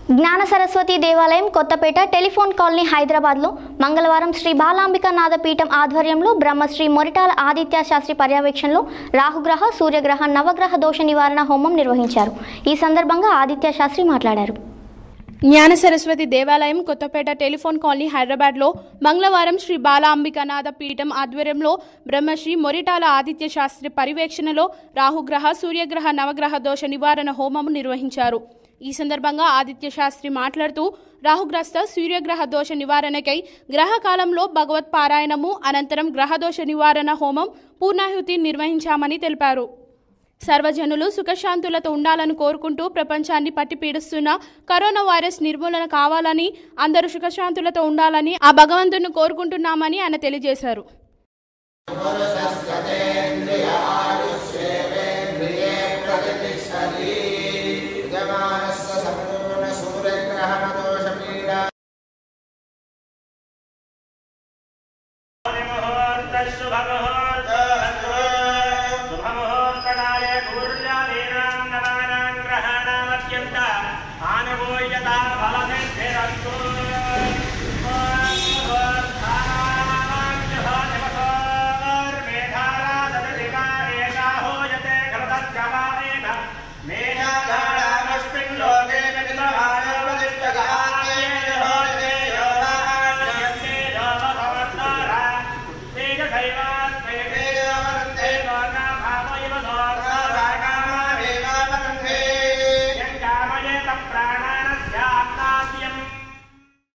జ్ఞాన సరస్వతి దేవాలయం Kothapeta telephone colony హైదరాబాద్లో మంగళవారం శ్రీ బాలాంబిక నాదపీఠం ఆధ్వర్యంలో బ్రహ్మశ్రీ మొరిటాల ఆదిత్య శాస్త్రి పర్యవేక్షణలో రాహుగ్రహ సూర్యగ్రహ నవగ్రహ దోష నివారణ హోమం నిర్వహించారు ఈ సందర్భంగా ఆదిత్య శాస్త్రి మాట్లాడారు జ్ఞాన సరస్వతి దేవాలయం కొత్తపేట టెలిఫోన్ కాలనీ హైదరాబాద్లో మంగళవారం శ్రీ బాలాంబికనాథ పీఠం ఆధ్వర్యంలో బ్రహ్మశ్రీ మొరిటాల ఆదిత్య శాస్త్రి పర్యవేక్షణలో రాహుగ్రహ సూర్యగ్రహ నవగ్రహ దోష నివారణ హోమం నిర్వహించారు ఈ సందర్భంగా ఆదిత్య శాస్త్రి మాట్లాడుతూ రాహుగ్రస్త సూర్యగ్రహ దోష నివారణకై గ్రహకాలంలో భగవత్ పారాయణము అనంతరం గ్రహదోష నివారణ హోమం పూర్ణాహుతి నిర్వహించామని తెలిపారు సర్వజనులు సుఖశాంతులతో ఉండాలని కోరుకుంటూ ప్రపంచాన్ని పట్టి పీడిస్తున్న కరోనా వైరస్ నిర్మూలన కావాలని అందరూ సుఖశాంతులతో ఉండాలని ఆ భగవంతుని కోరుకుంటున్నామని ఆయన తెలియజేశారు శ్రీ